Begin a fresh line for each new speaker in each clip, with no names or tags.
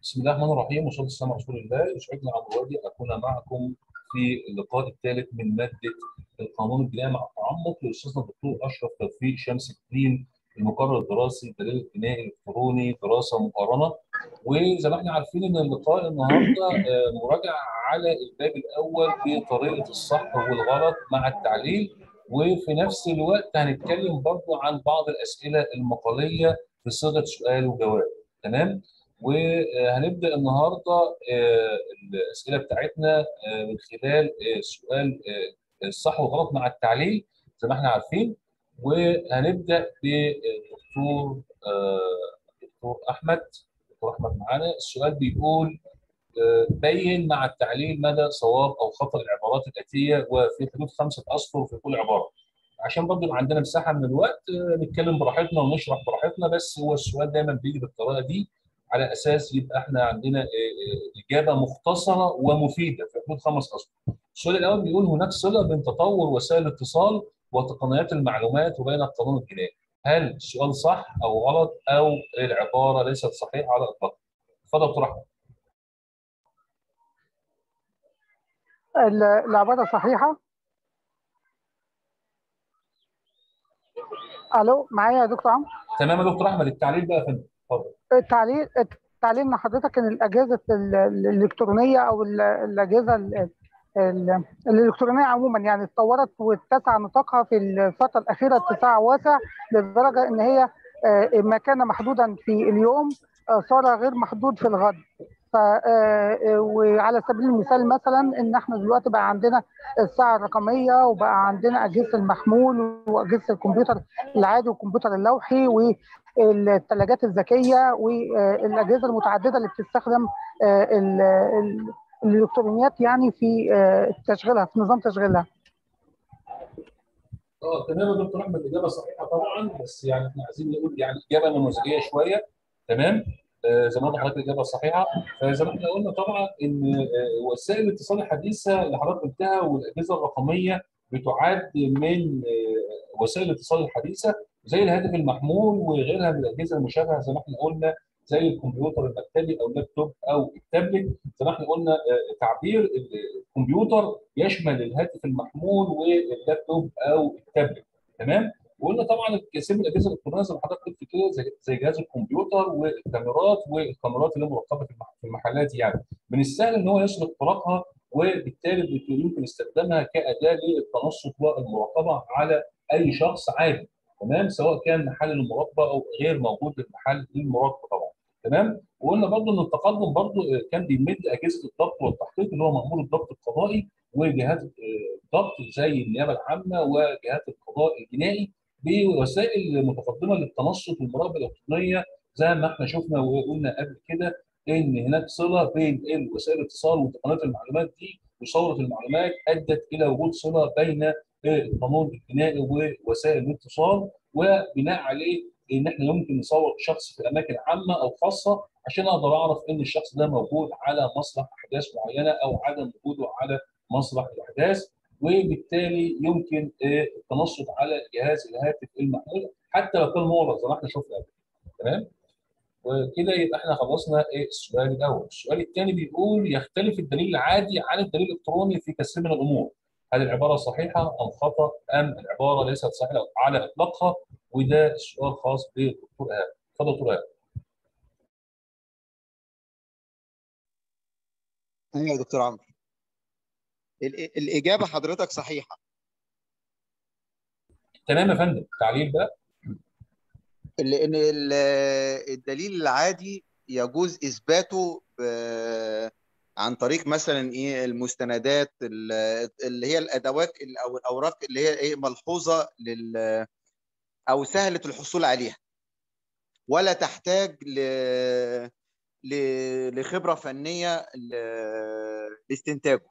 بسم الله الرحمن الرحيم وصلى الله على رسول الله يسعدنا عبد الوادي ان اكون معكم في اللقاء الثالث من ماده القانون الجنائي مع التعمق لاستاذنا الدكتور اشرف توفيق شمس الدين المقرر الدراسي الدليل الجنائي الالكتروني دراسه مقارنه وزي ما احنا عارفين ان اللقاء النهارده مراجعه على الباب الاول بطريقه الصح والغلط مع التعليل وفي نفس الوقت هنتكلم برضو عن بعض الاسئله المقاليه في صيغه سؤال وجواب تمام وهنبدا النهارده الاسئله بتاعتنا من خلال سؤال الصح والغلط مع التعليل زي ما احنا عارفين وهنبدا بالدكتور دكتور احمد دكتور احمد معانا السؤال بيقول بين مع التعليل مدى صواب او خطا العبارات الاتيه وفي حدود خمسه اسطر في كل عباره عشان برضه يبقى عندنا مساحه من الوقت نتكلم براحتنا ونشرح براحتنا بس هو السؤال دايما بيجي بالطريقه دي على اساس يبقى احنا عندنا اجابه مختصره ومفيده في حدود خمس اسطر. السؤال الاول بيقول هناك صله بين تطور وسائل الاتصال وتقنيات المعلومات وبين القانون الجنائي. هل السؤال صح او غلط او العباره ليست صحيحه على الاطلاق؟ اتفضل دكتور احمد.
العباره صحيحه الو معايا يا دكتور عمرو
تمام يا دكتور احمد التعليل بقى يا فندم اتفضل
التعليل التعليل ان حضرتك ان الاجهزه الالكترونيه او الاجهزه الالكترونيه عموما يعني اتطورت واتسع نطاقها في الفتره الاخيره اتساع واسع لدرجه ان هي ما كان محدودا في اليوم صار غير محدود في الغد ف وعلى سبيل المثال مثلا ان احنا دلوقتي بقى عندنا الساعه الرقميه وبقى عندنا اجهزه المحمول واجهزه الكمبيوتر العادي والكمبيوتر اللوحي والثلاجات الذكيه والاجهزه المتعدده اللي بتستخدم الالكترونيات يعني في تشغيلها في نظام تشغيلها.
اه تمام يا دكتور احمد الاجابه صحيحه طبعا بس يعني احنا عايزين نقول يعني اجابه نموذجيه شويه تمام آه زي ما قلت لحضرتك الاجابه صحيحه فزي ما احنا قلنا طبعا ان آه وسائل الاتصال الحديثه اللي حضرتك قلتها والاجهزه الرقميه بتعد من آه وسائل الاتصال الحديثه زي الهاتف المحمول وغيرها من الاجهزه المشابهه زي ما احنا قلنا زي الكمبيوتر المكتبي او اللابتوب او التابلت زي ما احنا قلنا تعبير الكمبيوتر يشمل الهاتف المحمول واللابتوب او التابلت تمام وقلنا طبعا كثير من الاجهزه الالكترونيه زي ما حضرتك قلت كده زي, زي جهاز الكمبيوتر والكاميرات والكاميرات اللي مرتبطه في المحلات يعني من السهل ان هو يسرق طرقها وبالتالي يمكن استخدامها كاداه للتنصت والمراقبه على اي شخص عادي تمام سواء كان محل المراقبه او غير موجود المحل المراقبه طبعا تمام وقلنا برضه ان التقدم برضه كان بيمد اجهزه الضبط والتحقيق اللي هو مامور الضبط القضائي وجهات الضبط زي النيابه العامه وجهات القضاء الجنائي بوسائل متقدمه للتنصت والمراقبه الالكترونيه زي ما احنا شفنا وقلنا قبل كده ان هناك صله بين وسائل الاتصال وتقنيات المعلومات دي وثوره المعلومات ادت الى وجود صله بين القانون الجنائي ووسائل الاتصال وبناء عليه ان احنا يمكن نصور شخص في اماكن عامه او خاصه عشان اقدر اعرف ان الشخص ده موجود على مسرح احداث معينه او عدم وجوده على مسرح الاحداث وبالتالي يمكن التنصت على جهاز الهاتف المحمول حتى لو كان مغلق زي ما احنا شفنا قبل تمام وكده يبقى احنا خلصنا السؤال الاول السؤال الثاني بيقول يختلف الدليل العادي عن الدليل الالكتروني في كثير من الامور هل العباره صحيحه ام خطا ام العباره ليست صحيحه على اطلاقها وده سؤال خاص بالدكتور ايهاب اتفضل دكتور ايهاب
ايوه يا دكتور عمرو الاجابه حضرتك صحيحه
تمام يا فندم تعليل بقى
لان الدليل العادي يجوز اثباته عن طريق مثلا ايه المستندات اللي هي الادوات او الاوراق اللي هي ايه ملحوظه لل او سهله الحصول عليها ولا تحتاج ل... ل... لخبره فنيه ل... لاستنتاجه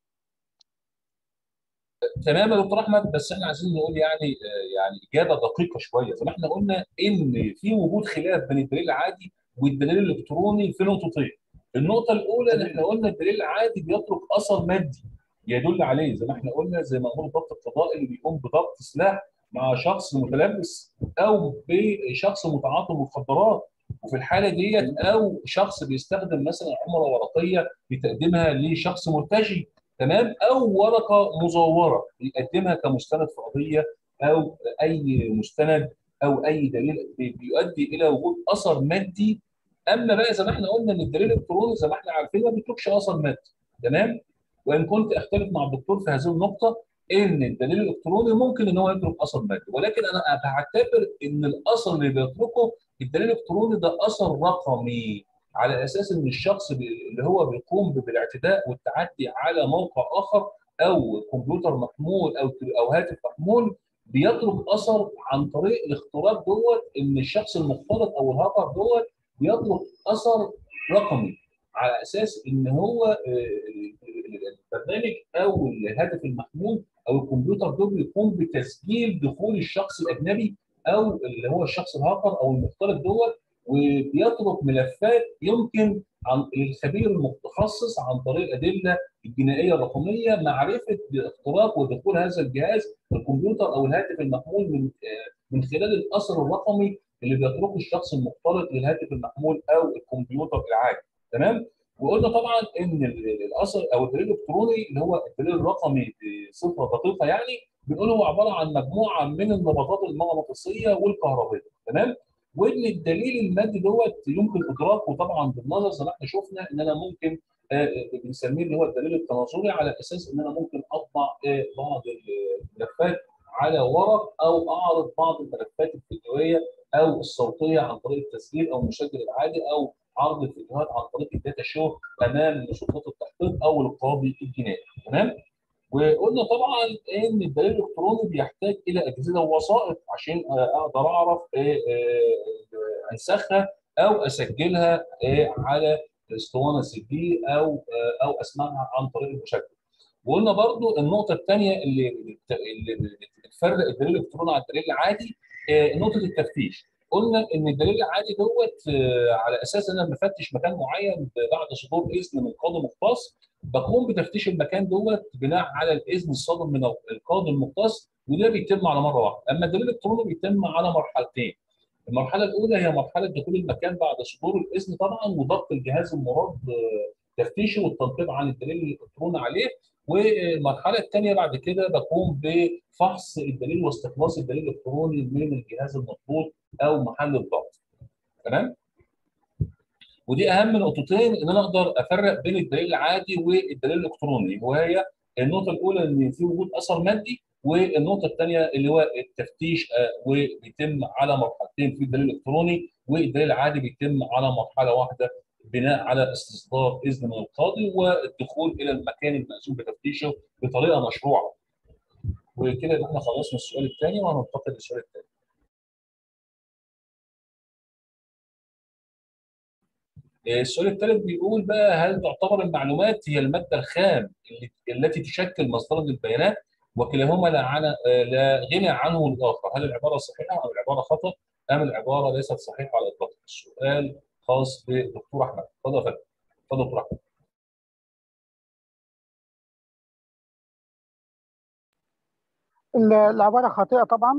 تمام يا دكتور احمد بس احنا عايزين نقول يعني يعني اجابه دقيقه شويه زي ما احنا قلنا ان في وجود خلاف بين الدليل العادي والدليل الالكتروني في نقطتين النقطه الاولى ان احنا قلنا الدليل العادي بيترك اثر مادي يدل عليه زي ما احنا قلنا زي مامور الضبط القضائي اللي بيقوم بضبط سلاح مع شخص متلبس او بشخص متعاطي مخدرات وفي الحاله ديت او شخص بيستخدم مثلا عمره ورقيه بتقديمها لشخص مرتجي تمام او ورقه مزوره بيقدمها كمستند في قضيه او اي مستند او اي دليل بيؤدي الى وجود اثر مادي اما بقى زي ما احنا قلنا ان الدليل الالكتروني زي ما احنا عارفين ما بيتركش اثر مادي تمام وان كنت اختلف مع الدكتور في هذه النقطه ان الدليل الالكتروني ممكن ان هو يترك اثر مادي ولكن انا بعتبر ان الاثر اللي بيتركه الدليل الالكتروني ده اثر رقمي على اساس ان الشخص اللي هو بيقوم بالاعتداء والتعدي على موقع اخر او كمبيوتر محمول او او هاتف محمول بيترك اثر عن طريق الاختراق دوت ان الشخص المخترق او الهاكر دوت بيترك اثر رقمي على اساس ان هو البرنامج او الهاتف المحمول او الكمبيوتر دول بيقوم بتسجيل دخول الشخص الاجنبي او اللي هو الشخص الهاكر او المخترق دوت وبيترك ملفات يمكن عن للخبير المتخصص عن طريق الادله الجنائيه الرقميه معرفه اختراق ودخول هذا الجهاز الكمبيوتر او الهاتف المحمول من من خلال الاثر الرقمي اللي بيتركه الشخص المخترق للهاتف المحمول او الكمبيوتر العادي تمام وقلنا طبعا ان الاثر او الدليل الالكتروني اللي هو الدليل الرقمي بصفه دقيقه يعني بنقول هو عباره عن مجموعه من النبضات المغناطيسيه والكهربائيه تمام وان الدليل المادي دوت يمكن ادراكه طبعا بالنظر زي ما احنا شفنا ان انا ممكن آه بنسميه اللي هو الدليل التناظري على اساس ان انا ممكن اطبع آه بعض الملفات على ورق او اعرض بعض الملفات الفيديويه او الصوتيه عن طريق التسجيل او المسجل العادي او عرض الفيديوهات عن طريق الداتا شو امام سلطات التحقيق او القاضي الجنائي تمام وقلنا طبعا ان الدليل الالكتروني بيحتاج الى اجهزه ووسائط عشان اقدر اعرف انسخها او اسجلها على اسطوانه سي دي او او اسمعها عن طريق المشغل. وقلنا برضو النقطه الثانيه اللي اللي بتفرق الدليل الالكتروني عن الدليل العادي نقطه التفتيش. قلنا ان الدليل العادي دوت على اساس ان انا بفتش مكان معين بعد صدور اذن من قاضي مختص بقوم بتفتيش المكان دوت بناء على الاذن الصادر من القاضي المختص وده بيتم على مره واحده، اما الدليل الالكتروني بيتم على مرحلتين. المرحله الاولى هي مرحله دخول المكان بعد صدور الاذن طبعا وضبط الجهاز المراد تفتيشه والتنقيب عن الدليل الالكتروني عليه والمرحله الثانيه بعد كده بقوم بفحص الدليل واستخلاص الدليل الالكتروني من الجهاز المضبوط او محل الضغط. تمام؟ ودي اهم نقطتين ان انا اقدر افرق بين الدليل العادي والدليل الالكتروني وهي النقطه الاولى ان في وجود اثر مادي والنقطه الثانيه اللي هو التفتيش وبيتم على مرحلتين في الدليل الالكتروني والدليل العادي بيتم على مرحله واحده بناء على استصدار اذن من القاضي والدخول الى المكان المأذون بتفتيشه بطريقه مشروعه. وكده احنا خلصنا السؤال الثاني وهننتقل للسؤال الثاني. السؤال الثالث بيقول بقى هل تعتبر المعلومات هي الماده الخام التي تشكل مصدرا للبيانات وكلاهما لا, عن... لا غنى عنه الاخر هل العباره صحيحه او العباره خطا ام العباره ليست صحيحه على الاطلاق السؤال خاص بدكتور احمد اتفضل يا فندم اتفضل دكتور احمد
العباره خاطئه طبعا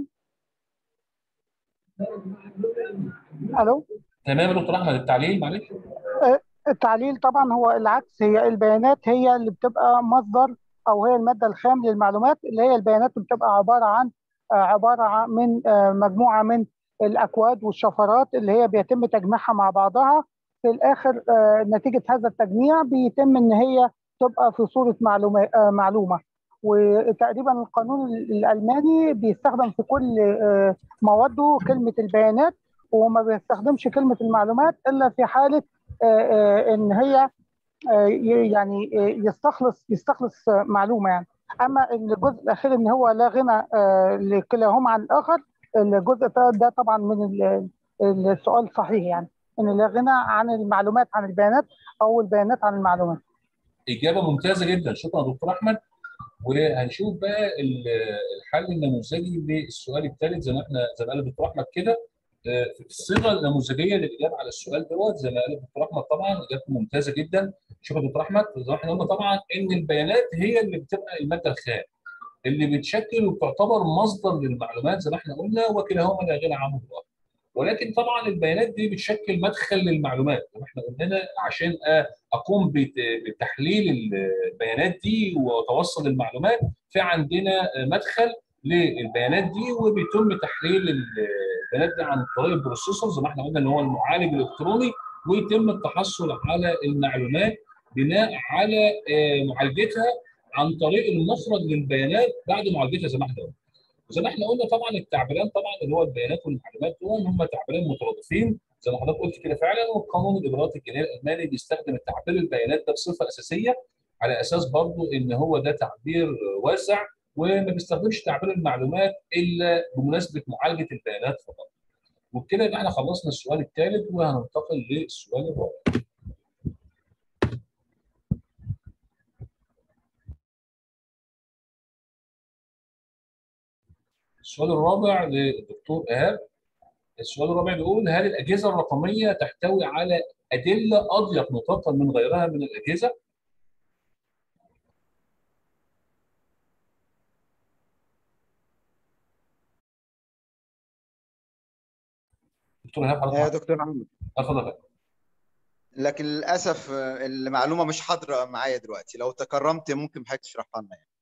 الو
تمام يا دكتور احمد التعليل معلش
التعليل طبعا هو العكس هي البيانات هي اللي بتبقى مصدر او هي الماده الخام للمعلومات اللي هي البيانات اللي بتبقى عباره عن عباره من مجموعه من الاكواد والشفرات اللي هي بيتم تجميعها مع بعضها في الاخر نتيجه هذا التجميع بيتم ان هي تبقى في صوره معلومه معلومه وتقريبا القانون الالماني بيستخدم في كل مواده كلمه البيانات وما بيستخدمش كلمه المعلومات الا في حاله ان هي يعني يستخلص يستخلص معلومه يعني اما الجزء الاخير ان هو لا غنى لكلاهما عن الاخر الجزء ده طبعا من السؤال صحيح يعني ان لا غنى عن المعلومات عن البيانات او البيانات عن المعلومات
اجابه ممتازه جدا شكرا دكتور احمد وهنشوف بقى الحل النموذجي للسؤال الثالث زي ما احنا زي ما قال الدكتور احمد كده في الصيغه النموذجيه للاجابه على السؤال دوت زي ما قال الدكتور احمد طبعا اجابته ممتازه جدا شكرا دكتور احمد زي ما احنا قلنا طبعا ان البيانات هي اللي بتبقى الماده الخام اللي بتشكل وبتعتبر مصدر للمعلومات زي ما احنا قلنا وكلاهما لا غنى عنه الاخر ولكن طبعا البيانات دي بتشكل مدخل للمعلومات زي ما احنا قلنا عشان أ- اقوم بت- بتحليل البيانات دي واتوصل المعلومات في عندنا مدخل للبيانات دي وبيتم تحليل البيانات دي عن طريق البروسيسور زي ما احنا قلنا اللي هو المعالج الالكتروني ويتم التحصل على المعلومات بناء على آه، معالجتها عن طريق المخرج للبيانات بعد معالجتها زي ما احنا قلنا. زي ما احنا قلنا طبعا التعبيران طبعا اللي هو البيانات والمعلومات دول هم تعبيرين مترادفين زي ما حضرتك قلت كده فعلا والقانون الاجراءات الجنائي الالماني بيستخدم التعبير البيانات ده بصفه اساسيه على اساس برضه ان هو ده تعبير واسع وما بيستخدمش تعبير المعلومات الا بمناسبه معالجه البيانات فقط. وبكده يبقى احنا خلصنا السؤال الثالث وهننتقل للسؤال الرابع. السؤال الرابع للدكتور ايهاب السؤال الرابع بيقول هل الاجهزه الرقميه تحتوي على ادله اضيق نطاقا من غيرها من الاجهزه؟ دكتور ايهاب حضرتك
يا
معاك.
دكتور محمد
اتفضل يا فندم.
لكن للاسف آه، المعلومه مش حاضره معايا دلوقتي لو تكرمت ممكن حضرتك تشرحها لنا يعني.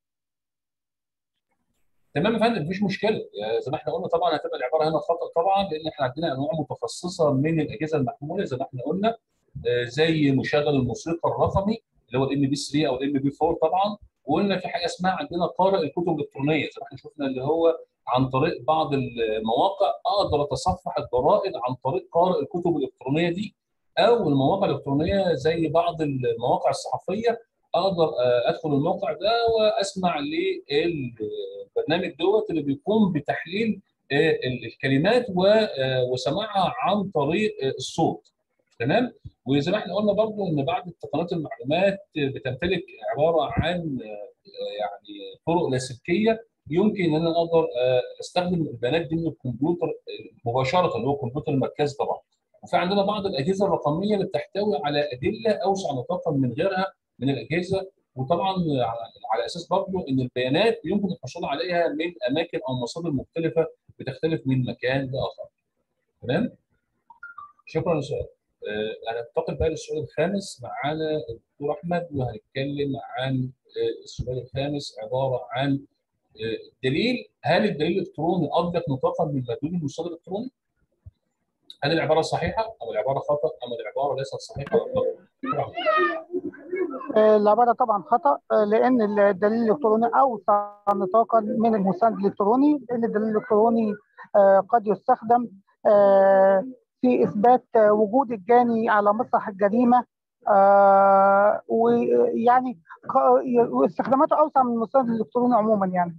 تمام يا فندم مفيش مشكله آه، زي ما احنا قلنا طبعا هتبقى العباره هنا خطا طبعا لان احنا عندنا انواع متخصصه من الاجهزه المحموله زي ما احنا قلنا آه، زي مشغل الموسيقى الرقمي اللي هو الام بي 3 او الام بي 4 طبعا وقلنا في حاجه اسمها عندنا قارئ الكتب الالكترونيه زي ما احنا شفنا اللي هو عن طريق بعض المواقع اقدر اتصفح الجرائد عن طريق قارئ الكتب الالكترونيه دي او المواقع الالكترونيه زي بعض المواقع الصحفيه اقدر آه، ادخل الموقع ده واسمع للبرنامج دوت اللي بيقوم بتحليل آه، الكلمات و- آه، وسماعها عن طريق آه، الصوت تمام وزي ما احنا قلنا برضو ان بعض تقنيات المعلومات بتمتلك عباره عن آه، يعني طرق لاسلكيه يمكن ان انا اقدر آه، استخدم البيانات دي من الكمبيوتر آه، مباشره اللي هو الكمبيوتر المركزي طبعا وفي عندنا بعض الاجهزه الرقميه اللي بتحتوي على ادله اوسع نطاقا من غيرها من الاجهزه وطبعا على على اساس برضه ان البيانات يمكن الحصول عليها من اماكن او مصادر مختلفه بتختلف من مكان لاخر. تمام؟ شكرا للسؤال. آه، هننتقل بقى للسؤال الخامس معانا الدكتور احمد وهنتكلم عن آه، السؤال الخامس عباره عن آه، دليل هل الدليل الالكتروني اضيق نطاقا من مدلول المستند الالكتروني؟ هل العباره صحيحه او العباره خطا ام العباره ليست صحيحه ولا خطا؟ دكتور أحمد.
آه، العبارة طبعا خطأ آه، لأن الدليل الإلكتروني أوسع نطاقا من المستند الإلكتروني لأن الدليل الإلكتروني آه، قد يستخدم آه، في إثبات آه، وجود الجاني على مسرح الجريمة آه، ويعني ق- واستخداماته أوسع من المستند الإلكتروني عموما يعني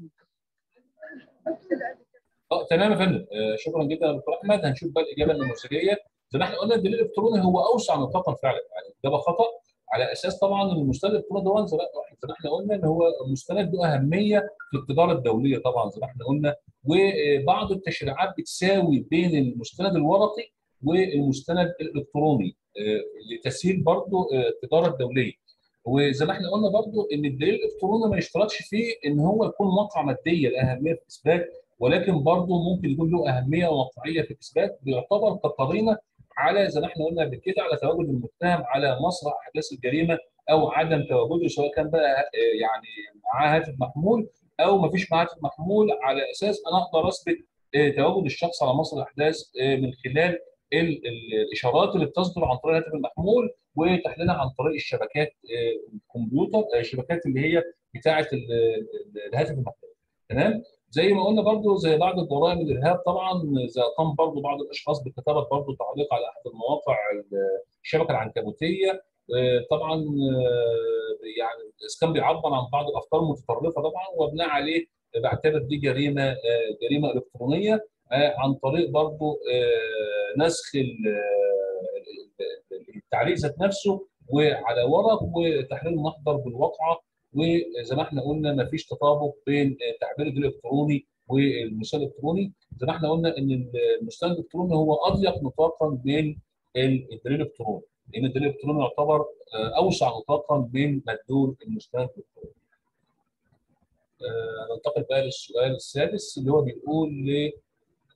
اه تمام يا فندم آه، شكرا جدا يا دكتور احمد هنشوف بقى الاجابه النموذجيه زي ما احنا قلنا الدليل الالكتروني هو اوسع نطاقا فعلا يعني اجابه خطا على اساس طبعا ان المستند الالكتروني ده زي ما زي ما احنا قلنا ان هو مستند له اهميه في التجاره الدوليه طبعا زي ما احنا قلنا وبعض التشريعات بتساوي بين المستند الورقي والمستند الالكتروني آه، لتسهيل برضه آه، التجاره الدوليه وزي ما احنا قلنا برضه ان الدليل الالكتروني ما يشترطش فيه ان هو يكون واقعه ماديه الاهميه في الاثبات ولكن برضه ممكن يكون له اهميه واقعيه في الاثبات بيعتبر كقرينه على زي ما احنا قلنا قبل كده على تواجد المتهم على مسرح احداث الجريمه او عدم تواجده سواء كان بقى آه، يعني معاه هاتف محمول او ما فيش معاه هاتف محمول على اساس انا اقدر اثبت آه، تواجد الشخص على مسرح الاحداث آه، من خلال ال- ال- الاشارات اللي بتصدر عن طريق الهاتف المحمول وتحليلها عن طريق الشبكات آه، الكمبيوتر آه، الشبكات اللي هي بتاعه ال- ال- الهاتف المحمول تمام زي ما قلنا برضو زي بعض الجرائم الارهاب طبعا زي قام برضو بعض الاشخاص بكتابه برضو تعليق على احد المواقع الشبكه العنكبوتيه آه، طبعا آه، يعني إذا كان بيعبر عن بعض الافكار المتطرفه طبعا وبناء عليه بعتبر دي جريمه آه، جريمه الكترونيه آه، عن طريق برضو آه، نسخ ال- ال- التعليق ذات نفسه وعلى ورق وتحليل المحضر بالواقعه وزي ما احنا قلنا ما فيش تطابق بين التعبير الالكتروني والمستند الالكتروني زي ما احنا قلنا ان المستند الالكتروني هو اضيق نطاقا من الدليل الالكتروني لان الدليل الالكتروني يعتبر اوسع نطاقا من مدلول المستند الالكتروني. آه، ننتقل بقى للسؤال السادس اللي هو بيقول ل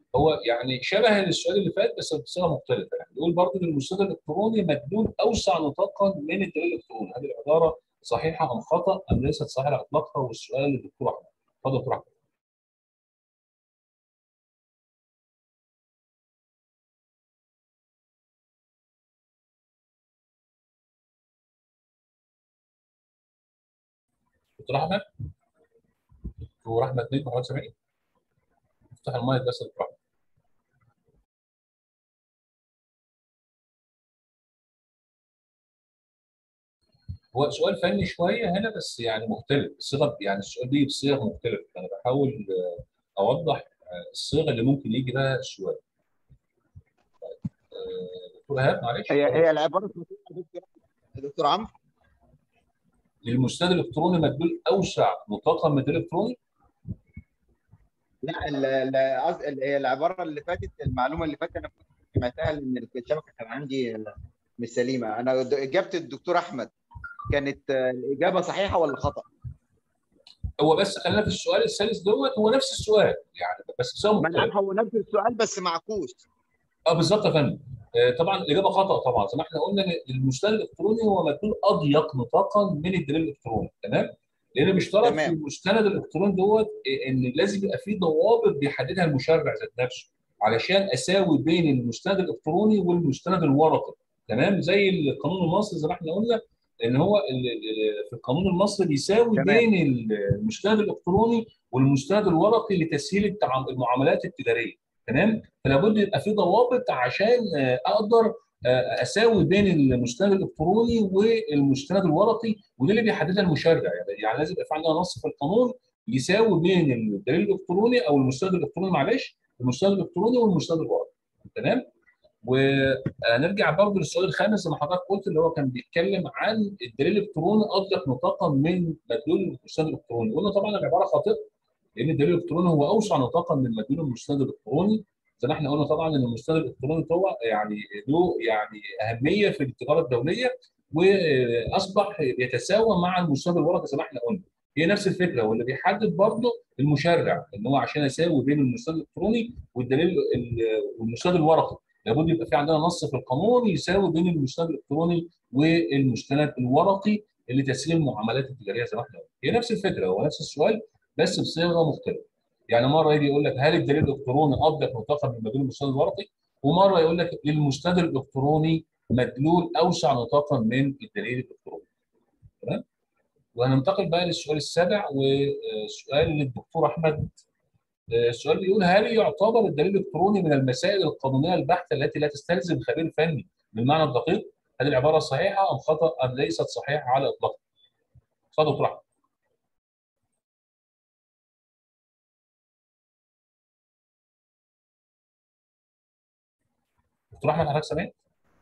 هو يعني شبه السؤال اللي فات بس بصيغه مختلفه يعني بيقول برضه ان المستند الالكتروني مدلول اوسع نطاقا من الدليل الالكتروني هذه العباره صحيحه ام خطا ام ليست صحيحه على اطلاقها والسؤال للدكتور احمد اتفضل دكتور احمد دكتور احمد دكتور احمد نجم حضرتك سامعني افتح المايك بس يا دكتور احمد هو سؤال فني شويه هنا بس يعني مختلف الصيغه يعني السؤال دي بصيغه مختلفه انا بحاول آه، اوضح آه، الصيغه اللي ممكن يجي بها السؤال طيب آه، دكتور ايهاب معلش
هي هي العباره صحيحة يا دكتور يا دكتور عمرو
للمستند الالكتروني مدلول اوسع نطاقا من الالكتروني
لا ال- ال- قصد- ال- هي العباره اللي فاتت المعلومه اللي فاتت انا كنت سمعتها لان الشبكه كان عندي مش سليمه انا د- اجابه الدكتور احمد كانت آه، الاجابه صحيحه ولا خطا؟
هو بس خلينا في السؤال الثالث دوت هو نفس السؤال يعني بس بصيغه
ما انا عارف
مختلفه
هو نفس السؤال بس معكوس
اه بالظبط يا فندم آه، طبعا الاجابه خطا طبعا زي ما احنا قلنا إن المستند الالكتروني هو مدلول اضيق نطاقا من الدليل الالكتروني تمام لان بيشترط في
تمام.
المستند الالكتروني دوت آه، ان لازم يبقى فيه ضوابط بيحددها المشرع ذات نفسه علشان اساوي بين المستند الالكتروني والمستند الورقي تمام زي القانون المصري زي ما احنا قلنا ان هو ال- ال- في القانون المصري بيساوي
تمام.
بين المستند الالكتروني والمستند الورقي لتسهيل التعام- المعاملات التجاريه تمام فلا بد يبقى في ضوابط عشان آه، اقدر آه، اساوي بين المستند الالكتروني والمستند الورقي وده اللي بيحددها المشرع يعني يعني لازم يبقى في عندنا نص في القانون يساوي بين الدليل الالكتروني او المستند الالكتروني معلش المستند الالكتروني والمستند الورقي تمام ونرجع برضه للسؤال الخامس زي ما حضرتك قلت اللي هو كان بيتكلم عن الدليل الالكتروني اضيق نطاقا من مدلول المستند الالكتروني قلنا طبعا العباره خاطئه لان الدليل الالكتروني هو اوسع نطاقا من مدلول المستند الالكتروني زي ما احنا قلنا طبعا ان المستند الالكتروني هو يعني له يعني اهميه في التجاره الدوليه واصبح يتساوى مع المستند الورقي زي ما احنا قلنا هي نفس الفكره واللي بيحدد برضه المشرع ان هو عشان اساوي بين المستند الالكتروني والدليل ال- والمستند الورقي لابد يبقى في عندنا نص في القانون يساوي بين المستند الالكتروني والمستند الورقي لتسهيل المعاملات التجاريه زي ما احنا قلنا هي نفس الفكره هو نفس السؤال بس بصيغه مختلفه يعني مره يجي يقول لك هل الدليل الالكتروني اضيق نطاقا من مدلول المستند الورقي ومره يقول لك المستند الالكتروني مدلول اوسع نطاقا من الدليل الالكتروني تمام وهننتقل بقى للسؤال السابع وسؤال للدكتور احمد آه، السؤال بيقول هل يعتبر الدليل الالكتروني من المسائل القانونيه البحته التي لا تستلزم خبير فني بالمعنى الدقيق؟ هل العباره صحيحه ام خطا ام ليست صحيحه على اطلاقها؟ اتفضل دكتور احمد دكتور احمد حضرتك سامعني؟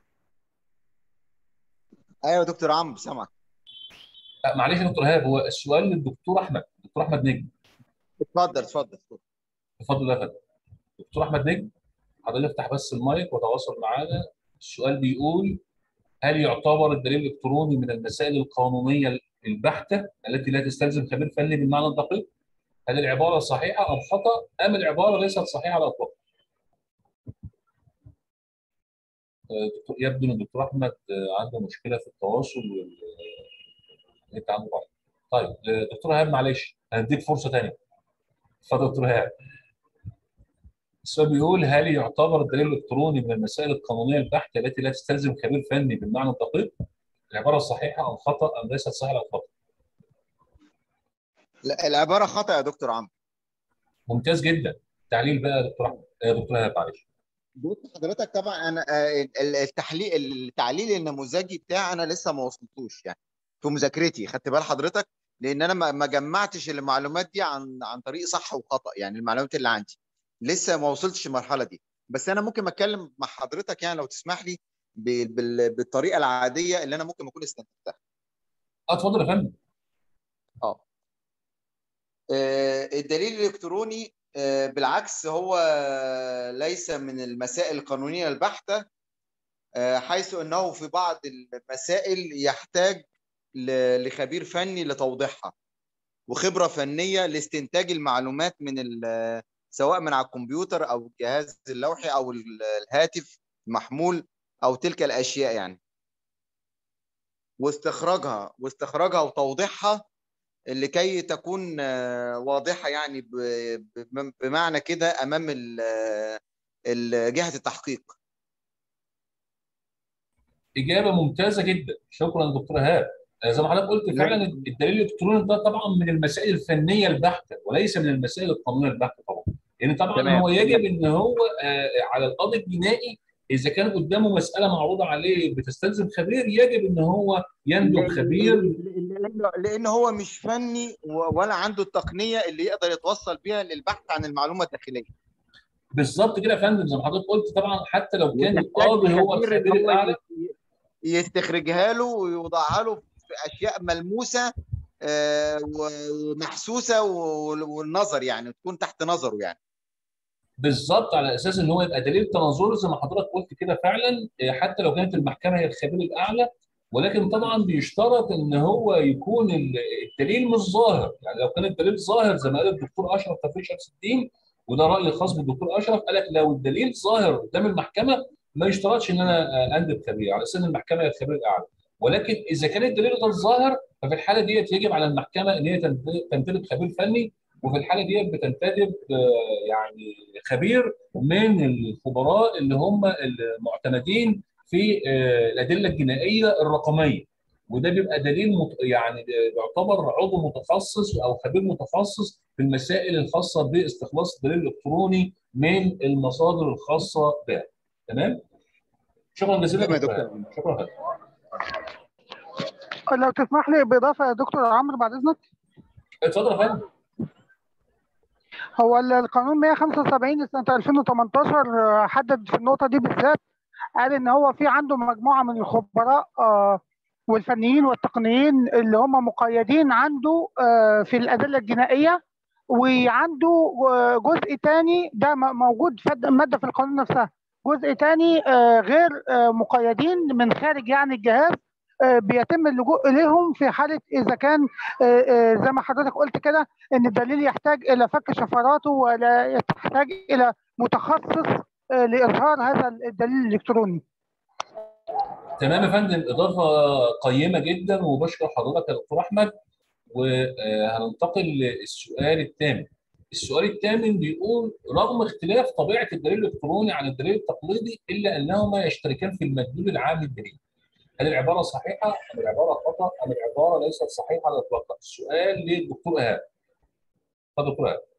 ايوه يا دكتور عمرو سامعك
آه، معلش يا دكتور ايهاب هو السؤال للدكتور احمد دكتور احمد نجم
اتفضل اتفضل اتفضل.
اتفضل يا فندم دكتور احمد نجم حضرتك افتح بس المايك وتواصل معانا السؤال بيقول هل يعتبر الدليل الالكتروني من المسائل القانونيه البحته التي لا تستلزم خبير فني بالمعنى الدقيق؟ هل العباره صحيحه ام خطا ام العباره ليست صحيحه على الاطلاق؟ آه، دكتور يبدو ان الدكتور احمد آه، عنده مشكله في التواصل والنت عنده ضعيف. طيب آه، دكتور ايهاب معلش هنديك فرصه ثانيه. اتفضل دكتور ايهاب. السؤال بيقول هل يعتبر الدليل الالكتروني من المسائل القانونيه البحته التي لا تستلزم خبير فني بالمعنى الدقيق؟ العباره صحيحه ام خطا ام ليست صحيحه على الاطلاق؟
لا العباره خطا يا دكتور عمرو
ممتاز جدا. تعليل بقى يا دكتور احمد يا دكتور ايهاب معلش.
بص حضرتك طبعا انا آه، ال- التحليل التعليل النموذجي بتاعي انا لسه ما وصلتوش يعني في مذاكرتي خدت بال حضرتك لان انا ما ما جمعتش المعلومات دي عن عن طريق صح وخطا يعني المعلومات اللي عندي لسه ما وصلتش المرحله دي بس انا ممكن اتكلم مع حضرتك يعني لو تسمح لي ب- بال- بالطريقه العاديه اللي انا ممكن اكون استنتجتها
اه اتفضل يا فندم.
اه آه، الدليل الالكتروني آه، بالعكس هو ليس من المسائل القانونيه البحته آه، حيث انه في بعض المسائل يحتاج ل- لخبير فني لتوضيحها وخبره فنيه لاستنتاج المعلومات من ال- سواء من على الكمبيوتر او الجهاز اللوحي او ال- الهاتف المحمول او تلك الاشياء يعني واستخراجها واستخراجها وتوضيحها لكي تكون آه، واضحه يعني ب- ب- بمعنى كده امام ال- ال- جهه التحقيق
اجابه ممتازه جدا شكرا دكتور ايهاب آه، زي ما حضرتك قلت فعلا الدليل الالكتروني ده طبعا من المسائل الفنيه البحته وليس من المسائل القانونيه البحته طبعا لان طبعا
تمام.
هو يجب ان هو آه، على القاضي الجنائي اذا كان قدامه مساله معروضه عليه بتستلزم خبير يجب ان هو يندب خبير
لانه لأن هو مش فني و- ولا عنده التقنيه اللي يقدر يتوصل بيها للبحث عن المعلومه الداخليه
بالظبط كده يا فندم زي ما حضرتك قلت طبعا حتى لو كان
وتحتاج
القاضي هو
خبير
الخبير
إن هو
الاعلى
يستخرجها له ويوضعها له في اشياء ملموسه آه، ومحسوسه وال- والنظر يعني تكون تحت نظره يعني
بالظبط على اساس ان هو يبقى دليل تناظري زي ما حضرتك قلت كده فعلا آه، حتى لو كانت المحكمه هي الخبير الاعلى ولكن طبعا بيشترط ان هو يكون ال- الدليل مش ظاهر يعني لو كان الدليل ظاهر زي ما قال الدكتور اشرف توفيق شمس الدين وده راي خاص بالدكتور اشرف قال لك لو الدليل ظاهر قدام المحكمه ما يشترطش ان انا آه، اندب خبير على اساس ان المحكمه هي الخبير الاعلى ولكن اذا كان الدليل غير ظاهر ففي الحاله ديت يجب على المحكمه ان هي تنت- تنتدب خبير فني وفي الحاله ديت بتنتدب آه، يعني خبير من الخبراء اللي هم المعتمدين في آه، الادله الجنائيه الرقميه وده بيبقى دليل مت... يعني يعتبر عضو متخصص او خبير متخصص في المسائل الخاصه باستخلاص الدليل الالكتروني من المصادر الخاصه بها تمام شكرا جزيلا
تمام يا
دكتور.
دكتور.
شكرا
لو تسمح لي باضافه يا دكتور عمرو بعد اذنك
اتفضل يا فندم
هو ال- القانون 175 لسنه 2018 حدد في النقطه دي بالذات قال ان هو في عنده مجموعه من الخبراء آه، والفنيين والتقنيين اللي هم مقيدين عنده آه، في الادله الجنائيه وعنده آه، جزء تاني ده م- موجود في ماده في القانون نفسها جزء تاني آه، غير آه، مقيدين من خارج يعني الجهاز آه، بيتم اللجوء اليهم في حاله اذا كان آه، آه، زي ما حضرتك قلت كده ان الدليل يحتاج الى فك شفراته ولا يحتاج الى متخصص آه، لاظهار هذا الدليل الالكتروني
تمام يا فندم اضافه قيمه جدا وبشكر حضرتك يا دكتور احمد وهننتقل للسؤال الثامن السؤال الثامن بيقول رغم اختلاف طبيعه الدليل الالكتروني عن الدليل التقليدي الا انهما يشتركان في المدلول العام للدليل هل العباره صحيحه ام العباره خطا ام العباره ليست صحيحه على الاطلاق السؤال للدكتور ايهاب اتفضل دكتور ايهاب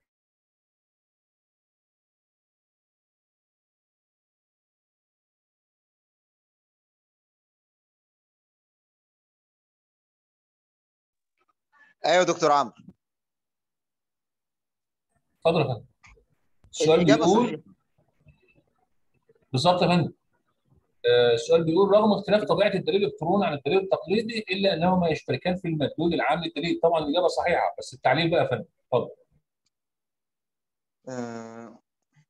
ايوه يا دكتور عمرو
اتفضل يا فندم السؤال
الاجابه
بيقول
صحيحه
بالظبط يا فندم آه، السؤال بيقول رغم اختلاف طبيعه الدليل الالكتروني عن الدليل التقليدي الا انهما يشتركان في المدلول العام للدليل طبعا الاجابه صحيحه بس التعليل بقى يا فندم اتفضل
آه،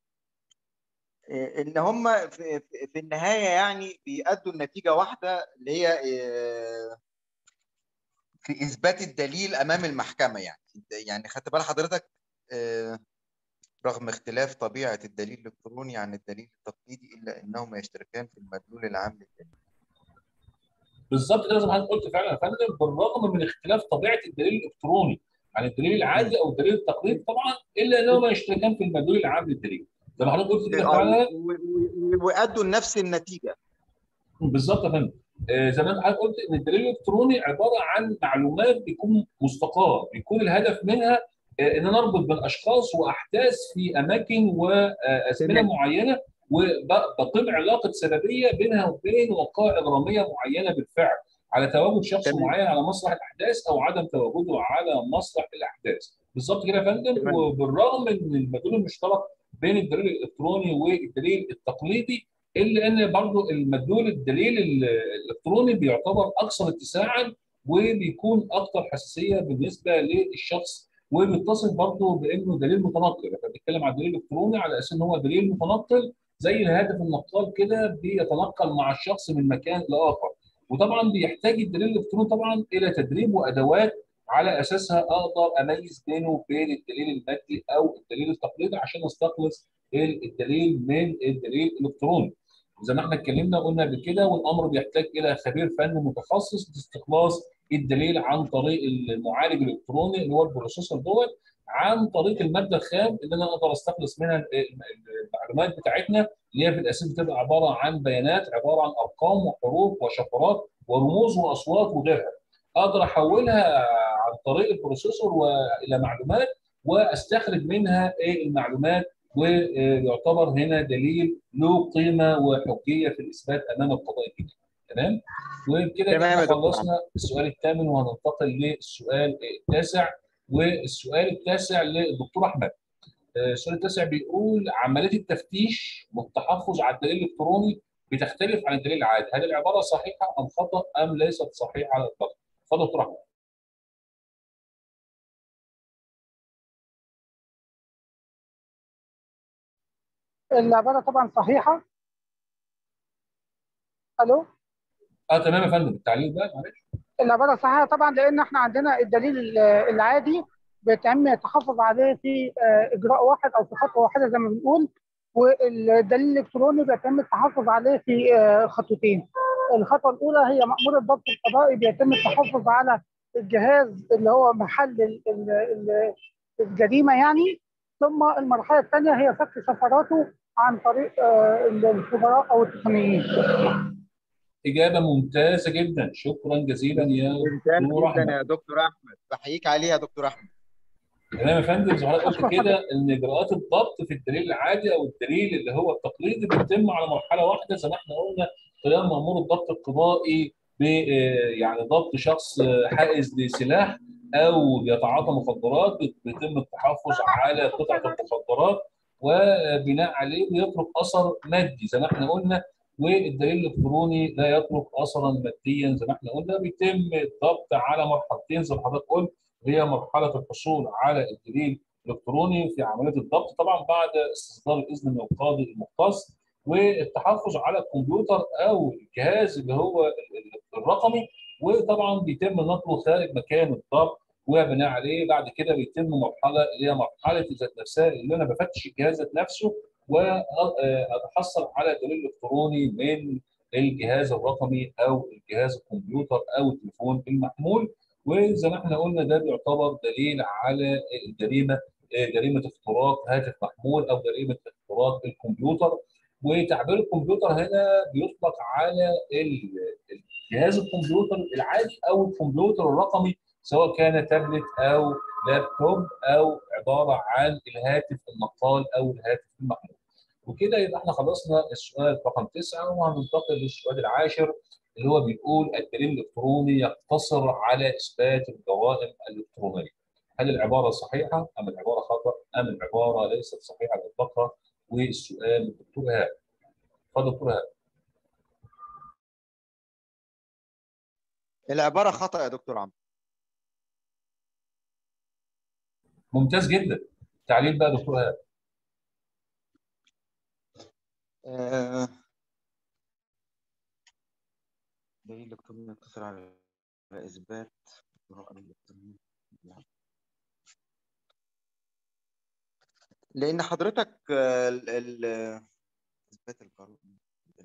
ان هم في, في- في النهايه يعني بيأدوا النتيجه واحده اللي هي آه، في اثبات الدليل امام المحكمه يعني يعني خدت بال حضرتك آه، رغم اختلاف طبيعه الدليل الالكتروني عن الدليل التقليدي الا انهما يشتركان في المدلول العام للدليل
بالظبط كده زي ما حضرتك قلت فعلا يا فندم بالرغم من اختلاف طبيعه الدليل الالكتروني عن الدليل العادي او الدليل التقليدي طبعا الا انهما يشتركان في المدلول العام للدليل زي ما حضرتك قلت كده
آه،
فعلا
و- و- ويأدوا لنفس النتيجه
بالظبط يا فندم آه، زي ما حضرتك قلت ان الدليل الالكتروني عباره عن معلومات بيكون مستقاه بيكون الهدف منها آه، ان نربط بين اشخاص واحداث في اماكن وازمنه
تمام.
معينه وبقيم علاقه سببيه بينها وبين وقائع اجراميه معينه بالفعل على تواجد شخص
تمام.
معين على مسرح الاحداث او عدم تواجده على مسرح الاحداث بالظبط كده يا فندم
تمام.
وبالرغم من المدلول المشترك بين الدليل الالكتروني والدليل التقليدي الا ان برضه المدلول الدليل ال- الالكتروني بيعتبر اكثر اتساعا وبيكون اكثر حساسيه بالنسبه للشخص وبيتصف برضه بانه دليل متنقل احنا بنتكلم عن الدليل الالكتروني على اساس ان هو دليل متنقل زي الهاتف النقال كده بيتنقل مع الشخص من مكان لاخر وطبعا بيحتاج الدليل الالكتروني طبعا الى تدريب وادوات على اساسها اقدر اميز بينه وبين الدليل المادي او الدليل التقليدي عشان استخلص الدليل من الدليل الالكتروني. زي ما احنا اتكلمنا قلنا قبل كده والامر بيحتاج الى خبير فني متخصص لاستخلاص الدليل عن طريق المعالج الالكتروني اللي هو البروسيسور دوت عن طريق الماده الخام اللي انا اقدر استخلص منها المعلومات بتاعتنا اللي هي في الاساس بتبقى عباره عن بيانات عباره عن ارقام وحروف وشفرات ورموز واصوات وغيرها. اقدر احولها عن طريق البروسيسور والى معلومات واستخرج منها المعلومات ويعتبر هنا دليل له قيمه وحجيه في الاثبات امام القضاء الجديد تمام وبكده خلصنا السؤال الثامن وهننتقل للسؤال التاسع والسؤال التاسع للدكتور احمد السؤال التاسع بيقول عمليه التفتيش والتحفظ على الدليل الالكتروني بتختلف عن الدليل العادي هل العباره صحيحه ام خطا ام ليست صحيحه على الاطلاق اتفضل دكتور احمد
العباره طبعا صحيحه الو
اه تمام يا فندم التعليق بقى معلش
العباره صحيحه طبعا لان احنا عندنا الدليل العادي بيتم التحفظ عليه في اجراء واحد او في خطوه واحده زي ما بنقول والدليل الالكتروني بيتم التحفظ عليه في خطوتين الخطوه الاولى هي مامور الضبط القضائي بيتم التحفظ على الجهاز اللي هو محل الجريمه يعني ثم المرحله الثانيه هي فك شفراته عن طريق الخبراء او التقنيين
اجابه ممتازه جدا شكرا جزيلا يا
دكتور احمد يا دكتور احمد بحييك عليها يا دكتور احمد
تمام يا فندم زي ما حضرتك قلت كده ان اجراءات الضبط في الدليل العادي او الدليل اللي هو التقليدي بيتم على مرحله واحده زي ما احنا قلنا خلال مامور الضبط القضائي ب يعني ضبط شخص حائز لسلاح او بيتعاطى مخدرات بيتم التحفظ على قطعه المخدرات وبناء عليه بيترك اثر مادي زي ما احنا قلنا والدليل الالكتروني لا يترك اثرا ماديا زي ما احنا قلنا بيتم الضبط على مرحلتين زي ما حضرتك قلت هي مرحله الحصول على الدليل الالكتروني في عمليه الضبط طبعا بعد استصدار الاذن من القاضي المختص والتحفظ على الكمبيوتر او الجهاز اللي هو الرقمي وطبعا بيتم نقله خارج مكان الضبط وبناء عليه بعد كده بيتم مرحله اللي هي مرحله ذات نفسها اللي انا بفتش الجهاز ذات نفسه واتحصل على دليل الكتروني من الجهاز الرقمي او الجهاز الكمبيوتر او التليفون المحمول وزي ما احنا قلنا ده بيعتبر دليل على الجريمه جريمه اختراق هاتف محمول او جريمه اختراق الكمبيوتر وتعبير الكمبيوتر هنا بيطلق على الجهاز الكمبيوتر العادي او الكمبيوتر الرقمي سواء كان تابلت او لابتوب او عباره عن الهاتف النقال او الهاتف المحمول. وكده يبقى احنا خلصنا السؤال رقم تسعه وهننتقل للسؤال العاشر اللي هو بيقول الدليل الالكتروني يقتصر على اثبات الجرائم الالكترونيه. هل العباره صحيحه ام العباره خطا ام العباره ليست صحيحه على اطلاقها؟ والسؤال للدكتور ايهاب. اتفضل دكتور ايهاب.
العباره خطا يا دكتور عمرو.
ممتاز جدا. تعليل بقى دكتور ايهاب.
آه... دليل الكتروني يقتصر على اثبات الجرائم الالكترونيه لان حضرتك ال ال اثبات الجرائم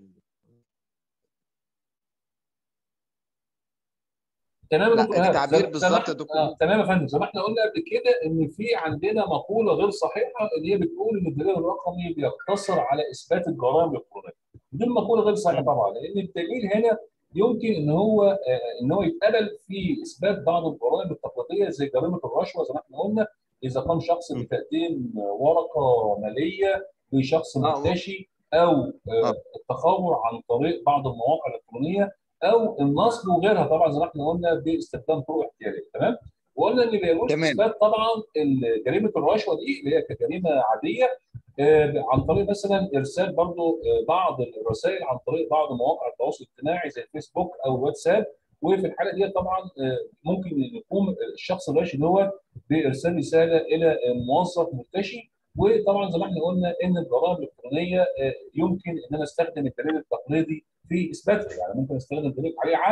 تمام يا
لا
دكتور ايهاب
التعبير بالظبط يا دكتور
آه تمام يا فندم زي ما احنا قلنا قبل كده ان في عندنا مقوله غير صحيحه اللي هي بتقول ان الدليل الرقمي بيقتصر على اثبات الجرائم الالكترونيه دي المقوله غير صحيحه طبعا لان الدليل هنا يمكن ان هو آه ان هو يتقبل في اثبات بعض الجرائم التقليديه زي جريمه الرشوه زي ما احنا قلنا اذا قام شخص بتقديم ورقه ماليه لشخص مرتشي او آه التخور عن طريق بعض المواقع الالكترونيه او النصب وغيرها طبعا زي ما احنا قلنا باستخدام طرق احتياليه تمام وقلنا ان بيجوز اثبات طبعا جريمه الرشوه دي اللي هي كجريمه عاديه آه عن طريق مثلا ارسال برضو آه بعض الرسائل عن طريق بعض مواقع التواصل الاجتماعي زي الفيسبوك او الواتساب وفي الحاله دي طبعا آه ممكن يقوم الشخص الراشي دوت بارسال رساله الى موظف مرتشي وطبعا زي ما احنا قلنا ان الجرائم الالكترونيه يمكن ان انا استخدم الدليل التقليدي في اثباتها يعني ممكن استخدم دليل عليه عادي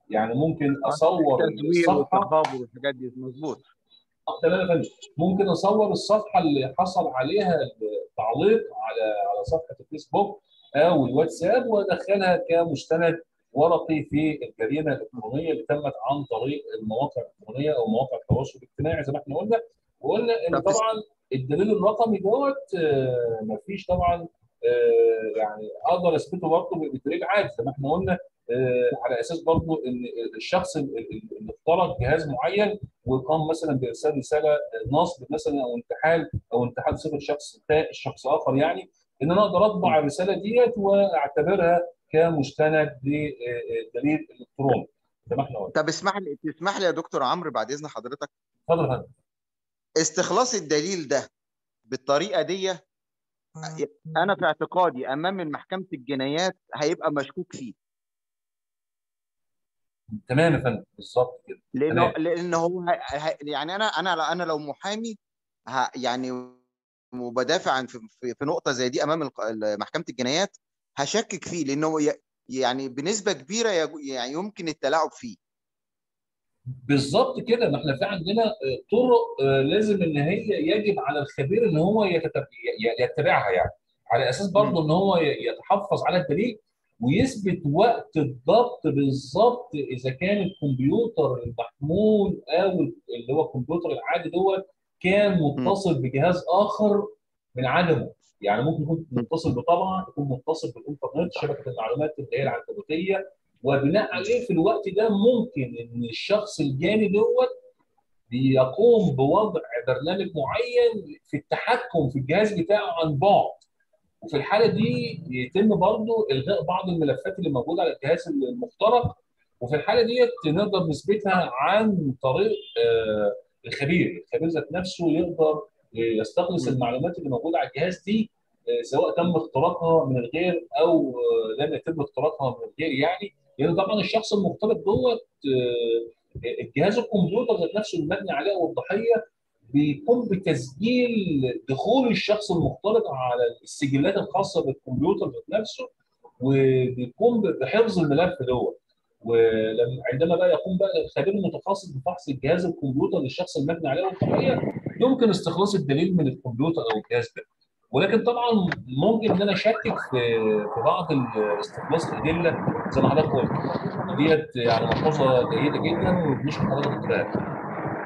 يعني ممكن اصور
التزوير
الصفحه
والتخابر والحاجات دي مظبوط
آه، تمام يا فندم ممكن اصور الصفحه اللي حصل عليها التعليق على على صفحه الفيسبوك او الواتساب وادخلها كمستند ورقي في الجريمه الالكترونيه اللي تمت عن طريق المواقع الالكترونيه او مواقع التواصل الاجتماعي زي ما احنا قلنا وقلنا ان
طب
طبعا الدليل الرقمي دوت آه، مفيش طبعا آه، يعني اقدر اثبته برضه بدليل عادي زي ما احنا قلنا آه، على اساس برضه ان الشخص ال- ال- اللي اخترق جهاز معين وقام مثلا بارسال رساله نصب مثلا او انتحال او انتحال صفه شخص تا- شخص اخر يعني ان انا اقدر اطبع الرساله ديت واعتبرها كمستند لدليل الكتروني زي ما احنا قلنا
طب اسمح لي تسمح لي يا دكتور عمرو بعد اذن حضرتك
اتفضل يا فندم
استخلاص الدليل ده بالطريقه دي انا في اعتقادي امام محكمه الجنايات هيبقى مشكوك فيه
تمام يا فندم بالظبط كده
لانه
تمام.
لان هو ه- ه- يعني انا انا انا لو محامي ه- يعني وبدافع عن في, في في نقطه زي دي امام الق- ال- محكمه الجنايات هشكك فيه لانه ي- يعني بنسبه كبيره يج- يعني يمكن التلاعب فيه
بالظبط كده ما احنا في عندنا آه، طرق آه، لازم ان هي يجب على الخبير ان هو يتتب- ي- يتبعها يعني على اساس برضه ان هو ي- يتحفظ على الدليل ويثبت وقت الضبط بالظبط اذا كان الكمبيوتر المحمول او اللي هو الكمبيوتر العادي دوت كان متصل بجهاز اخر من عدمه يعني ممكن يكون متصل بطبعه يكون متصل بالانترنت شبكه المعلومات اللي هي العنكبوتيه وبناء عليه في الوقت ده ممكن ان الشخص الجاني دوت بيقوم بوضع برنامج معين في التحكم في الجهاز بتاعه عن بعد وفي الحاله دي يتم برضه الغاء بعض الملفات اللي موجوده على الجهاز المخترق وفي الحاله ديت نقدر نثبتها عن طريق آه، الخبير، الخبير ذات نفسه يقدر آه، يستخلص
مم.
المعلومات اللي موجوده على الجهاز دي آه، سواء تم اختراقها من الغير او آه، لم يتم اختراقها من الغير يعني لان طبعا الشخص المخترق دوت آه، الجهاز الكمبيوتر ذات نفسه المبني عليه او الضحيه بيقوم بتسجيل دخول الشخص المختلط على السجلات الخاصه بالكمبيوتر ذات نفسه وبيقوم بحفظ الملف دوت وعندما بقى يقوم بقى الخبير المتخصص بفحص الجهاز الكمبيوتر للشخص المبني عليه الضحيه يمكن استخلاص الدليل من الكمبيوتر او الجهاز ده ولكن طبعا ممكن ان انا اشكك في في بعض ال- استخلاص الادله زي ما حضرتك قلت ديت يعني ملحوظه جيده جدا وبنشكر حضرتك الكلام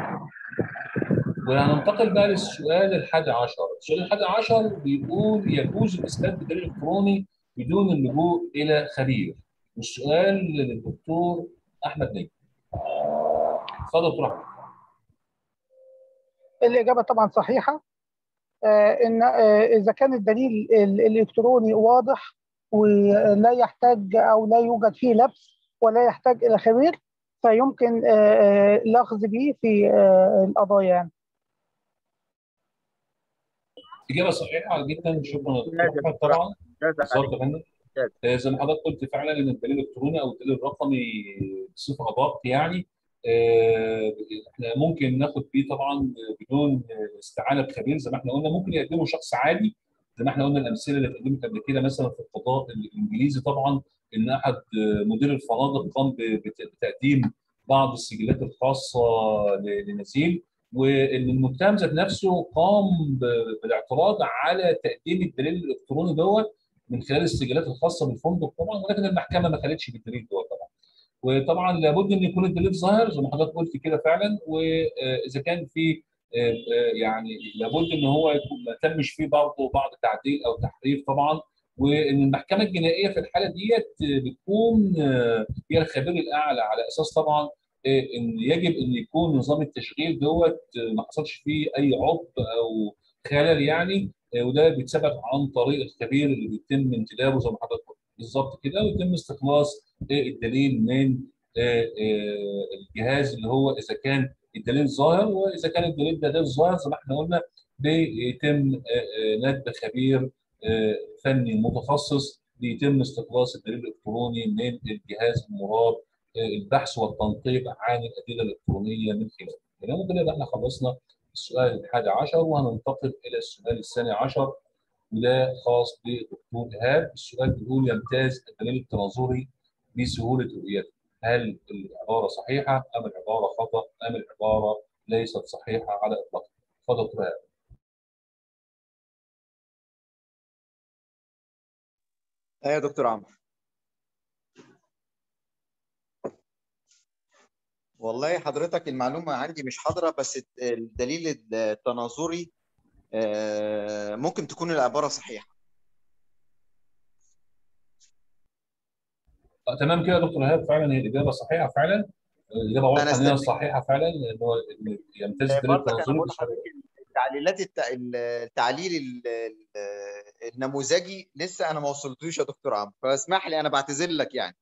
وهننتقل بقى للسؤال الحادي عشر، السؤال الحادي عشر بيقول يجوز الاثبات بدليل الكتروني بدون اللجوء الى خبير. والسؤال للدكتور احمد نجم. اتفضل دكتور احمد.
الإجابة طبعا صحيحة آه، إن آه، إذا كان الدليل ال- الإلكتروني واضح ولا يحتاج أو لا يوجد فيه لبس ولا يحتاج إلى خبير فيمكن آه، آه، الأخذ به في آه، القضايا يعني.
اجابه صحيحه جدا شكرا يا
ممتاز يا
دكتور احمد
دكتور
طبعا
ممتاز
بالظبط
عليك.
يا فندم
ممتاز.
آه، زي ما حضرتك قلت فعلا ان الدليل الالكتروني او الدليل الرقمي بصفه ادق يعني آه، احنا ممكن ناخد بيه طبعا بدون استعانه بخبير زي ما احنا قلنا ممكن يقدمه شخص عادي زي ما احنا قلنا الامثله اللي اتقدمت قبل كده مثلا في القضاء الانجليزي طبعا ان احد آه، مدير الفنادق قام ب- بت- بتقديم بعض السجلات الخاصه ل- لنزيل وان المتهم ذات نفسه قام ب- بالاعتراض على تقديم الدليل الالكتروني دوت من خلال السجلات الخاصه بالفندق طبعا ولكن المحكمه ما خدتش بالدليل دوت طبعا. وطبعا لابد ان يكون الدليل ظاهر زي ما حضرتك قلت كده فعلا واذا كان في آه، آه، يعني لابد ان هو يكون ما تمش فيه برضه بعض تعديل او تحريف طبعا وان المحكمه الجنائيه في الحاله ديت بتكون آه، هي الخبير الاعلى على اساس طبعا آه، ان يجب ان يكون نظام التشغيل دوت آه، ما حصلش فيه اي عطب او خلل يعني آه، وده بيتثبت عن طريق الخبير اللي بيتم انتدابه زي ما حضرتك قلت بالظبط كده ويتم استخلاص آه، الدليل من آه، آه، الجهاز اللي هو اذا كان الدليل ظاهر واذا كان الدليل ده غير ظاهر زي ما احنا قلنا بيتم آه، آه، ندب خبير آه، فني متخصص بيتم استخلاص الدليل الالكتروني من الجهاز المراد آه، البحث والتنقيب عن الادله الالكترونيه من خلاله. تمام كده يبقى احنا خلصنا السؤال الحادي عشر وهننتقل الى السؤال الثاني عشر وده خاص بالدكتور ايهاب السؤال بيقول يمتاز الدليل التناظري بسهوله رؤيته هل العباره صحيحه ام العباره خطا ام العباره ليست صحيحه على اطلاقها اتفضل دكتور إيهاب.
ايوه يا دكتور عمرو والله حضرتك المعلومة عندي مش حاضرة بس الدليل التناظري آه، ممكن تكون العبارة صحيحة
آه، تمام كده يا دكتور ايهاب فعلا هي الاجابه صحيحه فعلا الاجابه واضحه ان هي
استنتج.
صحيحه فعلا ان هو إن يمتاز
آه،
الدليل
برضك انا
التناظري
بقول
بسهوله
لحضرتك التعليلات الت... التعليل ال- ال- النموذجي لسه انا ما وصلتوش يا دكتور عمرو فاسمح لي انا بعتذر لك يعني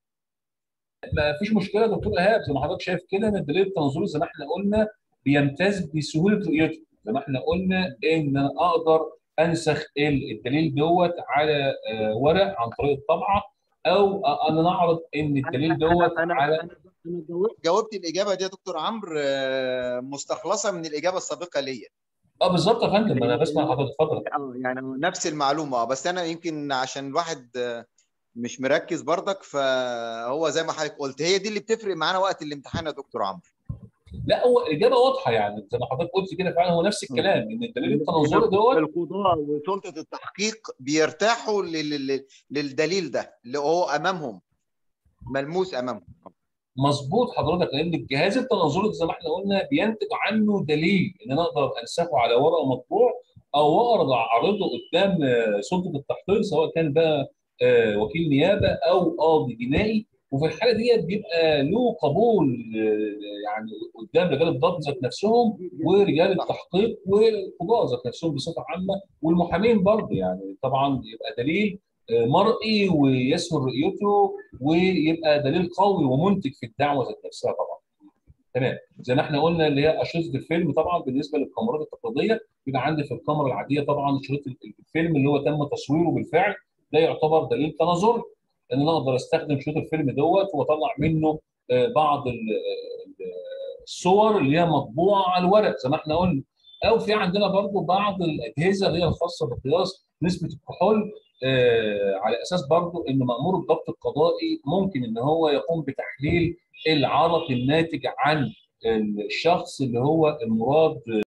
ما فيش مشكله يا دكتور ايهاب زي ما حضرتك شايف كده ان الدليل التنظيري زي ما احنا قلنا بيمتاز بسهوله رؤيته زي ما احنا قلنا ان انا اقدر انسخ ال- الدليل دوت على آه، ورق عن طريق الطبعه او آه، انا نعرض ان الدليل دوت
انا
على
انا أنا جاوبت جاوبت الاجابه دي يا دكتور عمرو آه، مستخلصه من الاجابه السابقه ليا
اه بالظبط يا فندم انا بسمع حضرتك اتفضل
اه يعني نفس المعلومه اه بس انا يمكن عشان الواحد آه، مش مركز برضك فهو زي ما حضرتك قلت هي دي اللي بتفرق معانا وقت الامتحان يا دكتور عمرو
لا هو الاجابه واضحه يعني زي ما حضرتك قلت كده فعلا هو نفس الكلام ان الدليل التنظيري دوت
القضاء وسلطه التحقيق بيرتاحوا لل- لل- للدليل ده اللي هو امامهم ملموس امامهم
مظبوط حضرتك لان الجهاز التناظري زي ما احنا قلنا بينتج عنه دليل ان انا اقدر انسخه على ورقه مطبوع او اقدر اعرضه قدام آه، سلطه التحقيق سواء كان بقى آه، وكيل نيابه او قاضي جنائي وفي الحاله ديت بيبقى له قبول آه، يعني قدام رجال الضبط ذات نفسهم ورجال التحقيق والقضاء ذات نفسهم بصفه عامه والمحامين برضه يعني طبعا يبقى دليل آه، مرئي ويسهل رؤيته ويبقى دليل قوي ومنتج في الدعوه ذات نفسها طبعا. تمام زي ما احنا قلنا اللي هي اشرطه الفيلم طبعا بالنسبه للكاميرات التقليديه بيبقى عندي في الكاميرا العاديه طبعا شريط الفيلم اللي هو تم تصويره بالفعل ده يعتبر دليل تناظر ان انا اقدر استخدم شريط الفيلم دوت واطلع منه آه، بعض ال- ال- الصور اللي هي مطبوعه على الورق زي ما احنا قلنا او في عندنا برضو بعض الاجهزه اللي هي الخاصه بقياس نسبه الكحول آه، على اساس برضو ان مامور الضبط القضائي ممكن ان هو يقوم بتحليل العرق الناتج عن الشخص اللي هو المراد